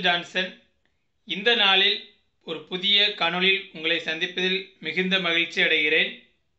Michael Johnson இந்த நாளில் ஒரு புதிய காணொளியில் உங்களை சந்திப்பதில் மிகுந்த மகிழ்ச்சி அடைகிறேன்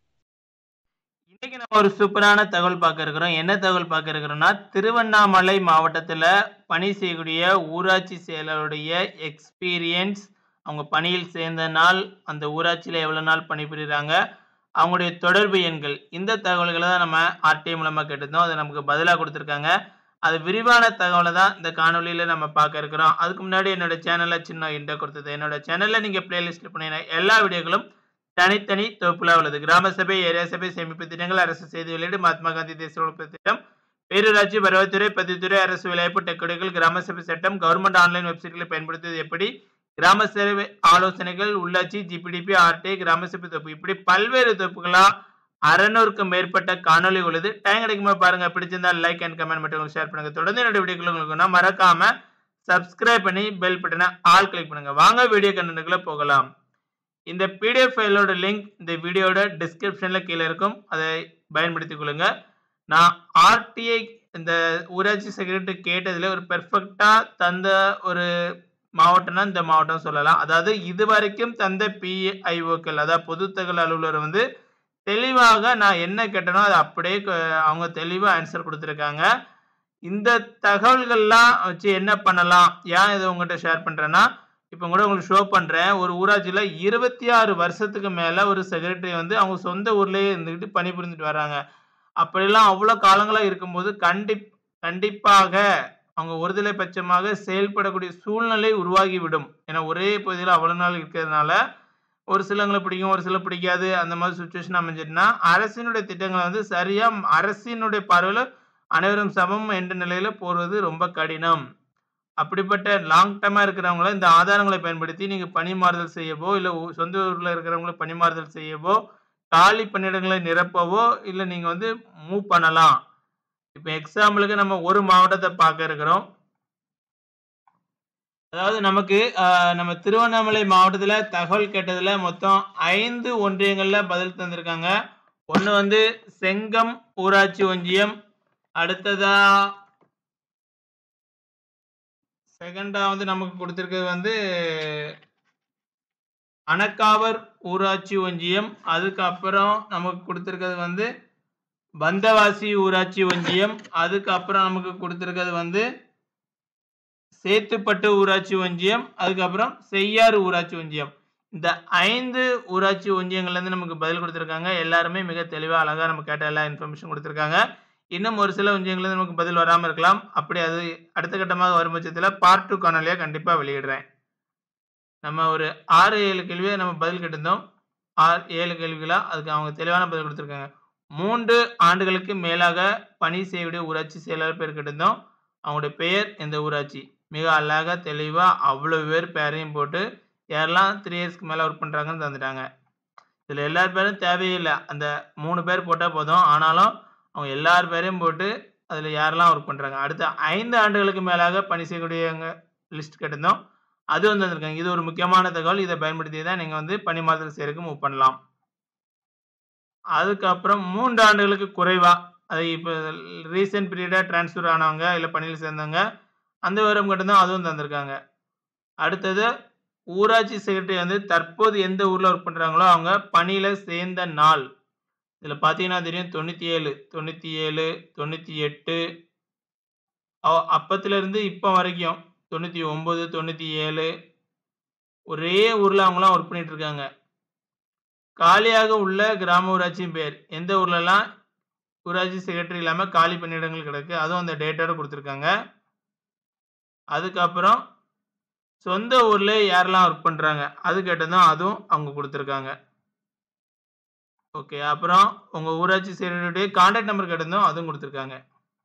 இன்னைக்கு நம்ம ஒரு சூப்பரான தகவல் பார்க்க இருக்கிறோம் என்ன தகவல் பார்க்க இருக்கிறோம்னா திருவண்ணாமலை மாவட்டத்தில் பணி செய்யக்கூடிய ஊராட்சி செயலருடைய எக்ஸ்பீரியன்ஸ் அவங்க பணியில் சேர்ந்த நாள் அந்த ஊராட்சியில் எவ்வளோ நாள் பணிபுரிகிறாங்க அவங்களுடைய தொடர்பு எண்கள் இந்த தகவல்களை தான் நம்ம ஆர்டிஐ மூலமாக கேட்டிருந்தோம் அதை நமக்கு பதிலாக கொடுத்துருக்காங்க அது விரிவான தகவலை தான் இந்த காணொலியில் நம்ம பார்க்க இருக்கிறோம் அதுக்கு முன்னாடி என்னோட சேனலில் சின்ன இன்டோ கொடுத்தது என்னோட சேனலில் நீங்கள் பிளேலிஸ்ட்டில் பண்ணின எல்லா வீடியோக்களும் தனித்தனி தொகுப்புல உள்ளது கிராம சபை ஏரியா சபை சேமிப்பு திட்டங்கள் அரசு செய்தி வெளியீடு மகாத்மா காந்தி தேசிய உழைப்பு திட்டம் பேரூராட்சி வருவாய்த்துறை பதிவுத்துறை அரசு விளையாட்டு டெக்கடிகள் கிராம சபை சட்டம் கவர்மெண்ட் ஆன்லைன் வெப்சைட்களை பயன்படுத்துவது எப்படி கிராம சேவை ஆலோசனைகள் உள்ளாட்சி ஜிபிடிபி ஆர்டிஐ கிராம சபை தொகுப்பு இப்படி பல்வேறு தொகுப்புகளா அறநூறுக்கும் மேற்பட்ட காணொலி உள்ளது டைம் கிடைக்குமா பாருங்க பிடிச்சிருந்தா லைக் அண்ட் கமெண்ட் மட்டும் ஷேர் பண்ணுங்க தொடர்ந்து என்னோட வீடியோக்கள் உங்களுக்கு மறக்காம சப்ஸ்கிரைப் பண்ணி பெல் பட்டனை ஆல் கிளிக் பண்ணுங்க வாங்க வீடியோ கண்டென்ட்டுக்குள்ள போகலாம் இந்த பிடிஎஃப் ஃபைலோட லிங்க் இந்த வீடியோட டிஸ்கிரிப்ஷனில் கீழே இருக்கும் அதை பயன்படுத்திக் கொள்ளுங்க நான் ஆர்டிஐ இந்த ஊராட்சி செக்ரட்டரி கேட்டதில் ஒரு பெர்ஃபெக்டாக தந்த ஒரு மாவட்டம்னா இந்த மாவட்டம் சொல்லலாம் அதாவது இது வரைக்கும் தந்த பிஐஓக்கள் அதாவது பொது தகவல் அலுவலர் வந்து தெளிவாக நான் என்ன கேட்டனோ அதை அப்படியே க- அவங்க தெளிவாக ஆன்சர் கொடுத்துருக்காங்க இந்த தகவல்கள்லாம் வச்சு என்ன பண்ணலாம் ஏன் இதை உங்கள்கிட்ட ஷேர் பண்ணுறேன்னா இப்போ கூட உங்களுக்கு ஷோ பண்ணுறேன் ஒரு ஊராட்சியில் இருபத்தி ஆறு வருஷத்துக்கு மேலே ஒரு செக்ரட்டரி வந்து அவங்க சொந்த ஊர்லேயே இருந்துக்கிட்டு பணிபுரிந்துட்டு வராங்க அப்படிலாம் அவ்வளோ காலங்களாக இருக்கும்போது கண்டி கண்டிப்பாக அவங்க ஒருதலை பட்சமாக செயல்படக்கூடிய சூழ்நிலை உருவாகிவிடும் ஏன்னா ஒரே பகுதியில் அவ்வளோ நாள் இருக்கிறதுனால ஒரு சிலங்களை பிடிக்கும் ஒரு சில பிடிக்காது அந்த மாதிரி சுச்சுவேஷன் அமைஞ்சிட்டுனா அரசினுடைய திட்டங்களை வந்து சரியாக அரசினுடைய பார்வையில் அனைவரும் சமம் என்ற நிலையில் போகிறது ரொம்ப கடினம் அப்படிப்பட்ட லாங் டேர்மாக இருக்கிறவங்கள இந்த ஆதாரங்களை பயன்படுத்தி நீங்கள் பணி மாறுதல் செய்யவோ இல்லை சொந்த ஊரில் இருக்கிறவங்கள பணி மாறுதல் செய்யவோ காலி பணியிடங்களை நிரப்பவோ இல்லை நீங்கள் வந்து மூவ் பண்ணலாம் இப்போ எக்ஸாம்பிளுக்கு நம்ம ஒரு மாவட்டத்தை பார்க்க இருக்கிறோம் அதாவது நமக்கு ஆஹ், நம்ம திருவண்ணாமலை மாவட்டத்தில் தகவல் கேட்டதில் மொத்தம் ஐந்து ஒன்றியங்களில் பதில் தந்திருக்காங்க ஒன்று வந்து செங்கம் ஊராட்சி ஒன்றியம் அடுத்ததா செகண்டா வந்து நமக்கு கொடுத்துருக்கிறது வந்து அணக்காவர் ஊராட்சி ஒன்றியம் அதுக்கப்புறம் நமக்கு கொடுத்துருக்கிறது வந்து பந்தவாசி ஊராட்சி ஒன்றியம் அதுக்கப்புறம் நமக்கு கொடுத்துருக்கிறது வந்து சேத்துப்பட்டு ஊராட்சி ஒன்றியம் அதுக்கப்புறம் செய்யாறு ஊராட்சி ஒன்றியம் இந்த ஐந்து ஊராட்சி ஒன்றியங்கள்லேருந்து நமக்கு பதில் கொடுத்துருக்காங்க எல்லாருமே மிக தெளிவாக அழகாக நம்ம கேட்ட எல்லா இன்ஃபர்மேஷன் கொடுத்துருக்காங்க இன்னும் ஒரு சில ஒன்றியங்கள்லேருந்து நமக்கு பதில் வராமல் இருக்கலாம் அப்படி அது அடுத்த கட்டமாக வரும் பட்சத்தில் பார்ட் டூ காணொலியாக கண்டிப்பாக வெளியிடுறேன் நம்ம ஒரு ஆறு ஏழு கேள்வியை நம்ம பதில் கேட்டிருந்தோம் ஆறு ஏழு கேள்விகளாக அதுக்கு அவங்க தெளிவான பதில் கொடுத்துருக்காங்க மூன்று ஆண்டுகளுக்கு மேலாக பணி செய்யக்கூடிய ஊராட்சி செயலாளர் பேர் கேட்டிருந்தோம் அவங்களுடைய பெயர் எந்த ஊராட்சி மிக அழகாக தெளிவாக அவ்வளோ பேர் பேரையும் போட்டு யாரெல்லாம் த்ரீ இயர்ஸ்க்கு மேலே ஒர்க் பண்ணுறாங்கன்னு தந்துட்டாங்க இதில் எல்லார் பேரும் தேவையில்லை அந்த மூணு பேர் போட்டால் போதும் ஆனாலும் அவங்க எல்லார் பேரையும் போட்டு அதில் யாரெல்லாம் ஒர்க் பண்ணுறாங்க அடுத்த ஐந்து ஆண்டுகளுக்கு மேலாக பணி செய்யக்கூடியவங்க லிஸ்ட் கேட்டிருந்தோம் அது வந்து வந்திருக்காங்க இது ஒரு முக்கியமான தகவல் இதை பயன்படுத்தி தான் நீங்கள் வந்து பணி மாறுதல் செய்யறதுக்கு மூவ் பண்ணலாம் அதுக்கப்புறம் மூன்று ஆண்டுகளுக்கு குறைவா அது இப்போ ரீசெண்ட் பீரியடாக ட்ரான்ஸ்ஃபர் ஆனவங்க இல்லை பணியில் சேர்ந்தவங்க அந்த விவரம் மட்டும்தான் அதுவும் தந்திருக்காங்க அடுத்தது ஊராட்சி செக்ரட்டரி வந்து தற்போது எந்த ஊரில் ஒர்க் பண்ணுறாங்களோ அவங்க பணியில் சேர்ந்த நாள் இதில் பார்த்தீங்கன்னா தெரியும் தொண்ணூற்றி ஏழு தொண்ணூற்றி ஏழு தொண்ணூற்றி எட்டு அப்பத்துலேருந்து இப்போ வரைக்கும் தொண்ணூற்றி ஒம்பது தொண்ணூற்றி ஏழு ஒரே ஊரில் அவங்களாம் ஒர்க் பண்ணிட்டு இருக்காங்க காலியாக உள்ள கிராம ஊராட்சியின் பேர் எந்த ஊர்லலாம் ஊராட்சி செக்ரட்டரி இல்லாமல் காலி பணியிடங்கள் கிடக்கு அதுவும் அந்த டேட்டோட கொடுத்துருக்காங்க அதுக்கப்புறம் சொந்த ஊரில் யாரெல்லாம் ஒர்க் பண்ணுறாங்க அது கேட்டதும் அதுவும் அவங்க கொடுத்துருக்காங்க ஓகே அப்புறம் உங்கள் ஊராட்சி செக்ரட்டரியுடைய கான்டாக்ட் நம்பர் கேட்டிருந்தோம் அதுவும் கொடுத்துருக்காங்க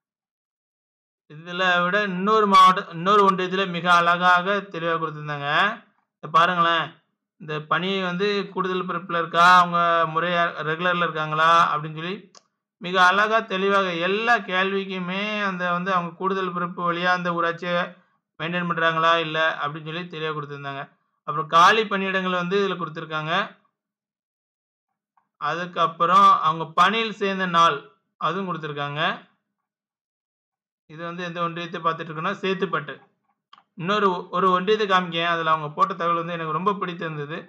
இதில் விட இன்னொரு மாவட்டம் இன்னொரு ஒன்றியத்தில் மிக அழகாக தெளிவாக கொடுத்துருந்தாங்க இதை பாருங்களேன் இந்த பணி வந்து கூடுதல் பிறப்பில் இருக்கா அவங்க முறையாக ரெகுலரில் இருக்காங்களா அப்படின்னு சொல்லி மிக அழகாக தெளிவாக எல்லா கேள்விக்குமே அந்த வந்து அவங்க கூடுதல் பிறப்பு வழியாக அந்த ஊராட்சியை மெயின்டைன் பண்ணுறாங்களா இல்லை அப்படின்னு சொல்லி தெளிவாக கொடுத்துருந்தாங்க அப்புறம் காலி பணியிடங்கள் வந்து இதில் கொடுத்துருக்காங்க அதுக்கப்புறம் அவங்க பணியில் சேர்ந்த நாள் அதுவும் கொடுத்துருக்காங்க இது வந்து எந்த ஒன்றியத்தை பார்த்துட்டு இருக்கோம்னா சேத்துப்பட்டு இன்னொரு ஒரு ஒன்றியத்தை காமிக்கேன் அதில் அவங்க போட்ட தகவல் வந்து எனக்கு ரொம்ப பிடித்திருந்தது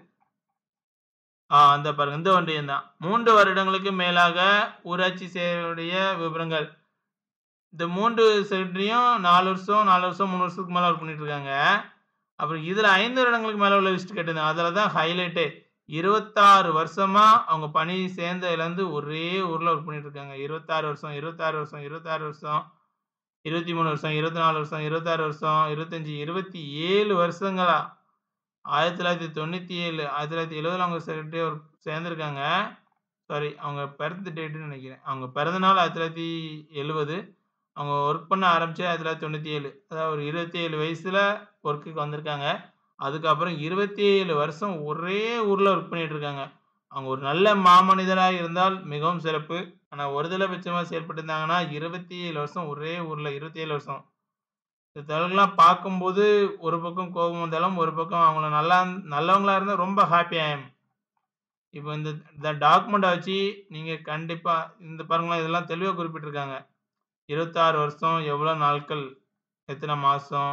ஆ அந்த பாருங்க இந்த ஒன்றியம் தான் மூன்று வருடங்களுக்கு மேலாக ஊராட்சி செயலுடைய விவரங்கள் இந்த மூன்று செக்ரட்டரியும் நாலு வருஷம் நாலு வருஷம் மூணு வருஷத்துக்கு மேலே ஒர்க் பண்ணிட்டு இருக்காங்க அப்புறம் இதில் ஐந்து வருடங்களுக்கு மேலே உள்ள லிஸ்ட் கேட்டிருந்தாங்க அதில் தான் ஹைலைட்டு இருபத்தாறு வருஷமா அவங்க பணி சேர்ந்ததுலேருந்து ஒரே ஊரில் ஒர்க் பண்ணிட்டு இருக்காங்க இருபத்தாறு வருஷம் இருபத்தாறு வருஷம் இருபத்தாறு வருஷம் இருபத்தி மூணு வருஷம் இருபத்தி நாலு வருஷம் இருபத்தாறு வருஷம் இருபத்தஞ்சி இருபத்தி ஏழு வருஷங்களா ஆயிரத்தி தொள்ளாயிரத்தி தொண்ணூற்றி ஏழு ஆயிரத்தி தொள்ளாயிரத்தி எழுபதில் அவங்க செக்ரட்டரி ஒரு சேர்ந்துருக்காங்க சாரி அவங்க பிறந்த டேட்டுன்னு நினைக்கிறேன் அவங்க பிறந்த நாள் ஆயிரத்தி தொள்ளாயிரத்தி எழுபது அவங்க ஒர்க் பண்ண ஆரம்பிச்சு ஆயிரத்தி தொள்ளாயிரத்தி தொண்ணூற்றி ஏழு அதாவது ஒரு இருபத்தி ஏழு வயசில் ஒர்க்குக்கு வந்திருக்காங்க அதுக்கப்புறம் இருபத்தி ஏழு வருஷம் ஒரே ஊரில் ஒர்க் பண்ணிட்டு இருக்காங்க அவங்க ஒரு நல்ல மாமனிதராக இருந்தால் மிகவும் சிறப்பு ஆனால் ஒருதலை பட்சமாக செயல்பட்டிருந்தாங்கன்னா இருபத்தி ஏழு வருஷம் ஒரே ஊரில் இருபத்தி ஏழு வருஷம் இந்த தகவல்கள்லாம் பார்க்கும்போது ஒரு பக்கம் கோபம் வந்தாலும் ஒரு பக்கம் அவங்கள நல்லா நல்லவங்களா இருந்தால் ரொம்ப ஹாப்பியாகும் இப்போ இந்த இந்த டாக்குமெண்ட்டை வச்சு நீங்கள் கண்டிப்பாக இந்த பாருங்களேன் இதெல்லாம் தெளிவாக குறிப்பிட்டிருக்காங்க இருபத்தாறு வருஷம் எவ்வளோ நாட்கள் எத்தனை மாதம்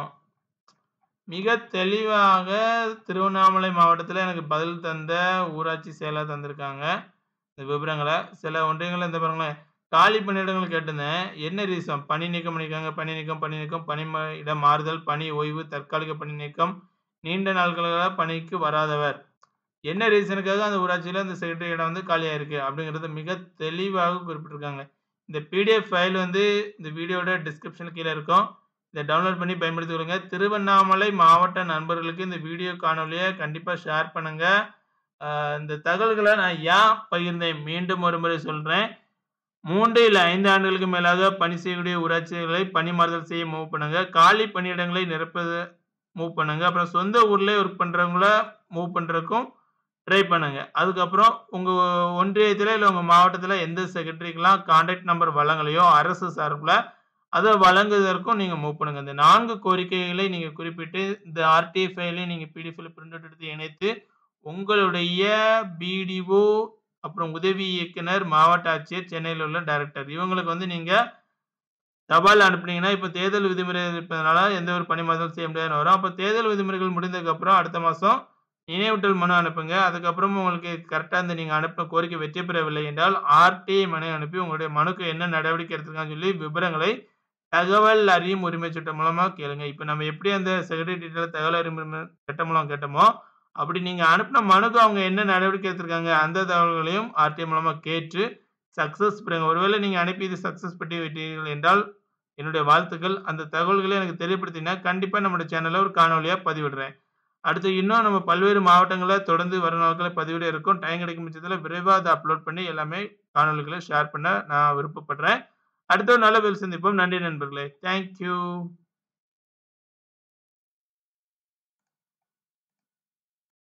மிக தெளிவாக திருவண்ணாமலை மாவட்டத்தில் எனக்கு பதில் தந்த ஊராட்சி செயலர் தந்திருக்காங்க இந்த விவரங்களை சில ஒன்றியங்கள் இந்த பாருங்களேன் காலி பணியிடங்கள் கேட்டிருந்தேன் என்ன ரீசன் பணி நீக்கம் பண்ணியிருக்காங்க பணி நீக்கம் பணி நீக்கம் பணி ம- இட மாறுதல் பணி ஓய்வு தற்காலிக பணி நீக்கம் நீண்ட நாட்களாக பணிக்கு வராதவர் என்ன ரீசனுக்காக அந்த ஊராட்சியில் அந்த செக்ரட்டரி இடம் வந்து காலியாக இருக்குது அப்படிங்கிறது மிக தெளிவாக குறிப்பிட்டிருக்காங்க இந்த பிடிஎஃப் ஃபைல் வந்து இந்த வீடியோட டிஸ்கிரிப்ஷன் கீழே இருக்கும் இதை டவுன்லோட் பண்ணி பயன்படுத்திக் கொள்ளுங்க திருவண்ணாமலை மாவட்ட நண்பர்களுக்கு இந்த வீடியோ காணொலியை கண்டிப்பாக ஷேர் பண்ணுங்க ஆஹ் இந்த தகவல்களை நான் ஏன் பகிர்ந்தேன் மீண்டும் ஒரு முறை சொல்கிறேன் மூன்று இல்லை ஐந்து ஆண்டுகளுக்கு மேலாக பணி செய்யக்கூடிய ஊராட்சிகளை பணி மாறுதல் செய்ய மூவ் பண்ணுங்க காலி பணியிடங்களை நிரப்பது மூவ் பண்ணுங்க அப்புறம் சொந்த ஊர்லேயே ஒர்க் பண்ணுறவங்கள மூவ் பண்ணுறதுக்கும் ட்ரை பண்ணுங்க அதுக்கப்புறம் உங்கள் ஒன்றியத்தில் இல்லை உங்கள் மாவட்டத்தில் எந்த செக்ரட்டரிக்கெலாம் கான்டாக்ட் நம்பர் வழங்கலையோ அரசு சார்பில் அதை வழங்குவதற்கும் நீங்கள் மூவ் பண்ணுங்க இந்த நான்கு கோரிக்கைகளை நீங்கள் குறிப்பிட்டு இந்த ஆர்டிஐ ஃபைலையும் நீங்கள் பிடிஎஃப்ல பிரிண்ட் அவுட் எடுத்து இணைத்து உங்களுடைய பிடிஓ அப்புறம் உதவி இயக்குனர் மாவட்ட ஆட்சியர் சென்னையில் உள்ள டைரக்டர் இவங்களுக்கு வந்து நீங்கள் தபால் அனுப்புனீங்கன்னா இப்போ தேர்தல் விதிமுறை இருப்பதனால எந்த ஒரு பணி மாதம் செய்ய முடியாதுன்னு வரும் அப்போ தேர்தல் விதிமுறைகள் முடிந்ததுக்கப்புறம் அடுத்த மாதம் நினைவூட்டல் மனு அனுப்புங்க அதுக்கப்புறம் உங்களுக்கு கரெக்டாக இந்த நீங்கள் அனுப்பின கோரிக்கை வெற்றி பெறவில்லை என்றால் ஆர்டிஐ மனு அனுப்பி உங்களுடைய மனுக்கு என்ன நடவடிக்கை எடுத்திருக்கான்னு சொல்லி விவரங்களை தகவல் அறியும் உரிமை சட்டம் மூலமாக கேளுங்க இப்போ நம்ம எப்படி அந்த செக்ரட்டரி டீட்டெயில் தகவல் அறியும் உரிமை சட்டம் மூலம் கேட்டோமோ அப்படி நீங்கள் அனுப்பின மனுக்கு அவங்க என்ன நடவடிக்கை எடுத்திருக்காங்க அந்த தகவல்களையும் ஆர்டிஐ மூலமாக கேட்டு சக்ஸஸ் பெறுங்க ஒருவேளை நீங்கள் அனுப்பி இது சக்ஸஸ் பெற்று விட்டீர்கள் என்றால் என்னுடைய வாழ்த்துக்கள் அந்த தகவல்களை எனக்கு தெரியப்படுத்தினா கண்டிப்பாக நம்மளுடைய சேனலில் ஒரு காணொலியாக பதிவிடுறேன் அடுத்து இன்னும் நம்ம பல்வேறு மாவட்டங்களில் தொடர்ந்து வரும் நாட்களில் பதிவிட இருக்கும் டைம் கிடைக்கும் பட்சத்தில் விரைவாக அதை அப்லோட் பண்ணி எல்லாமே காணொலிகளை ஷேர் பண்ண நான் விருப்பப்படுறேன் அடுத்த ஒரு நல்ல வேலை சந்திப்போம் நன்றி நண்பர்களே தேங்க்யூ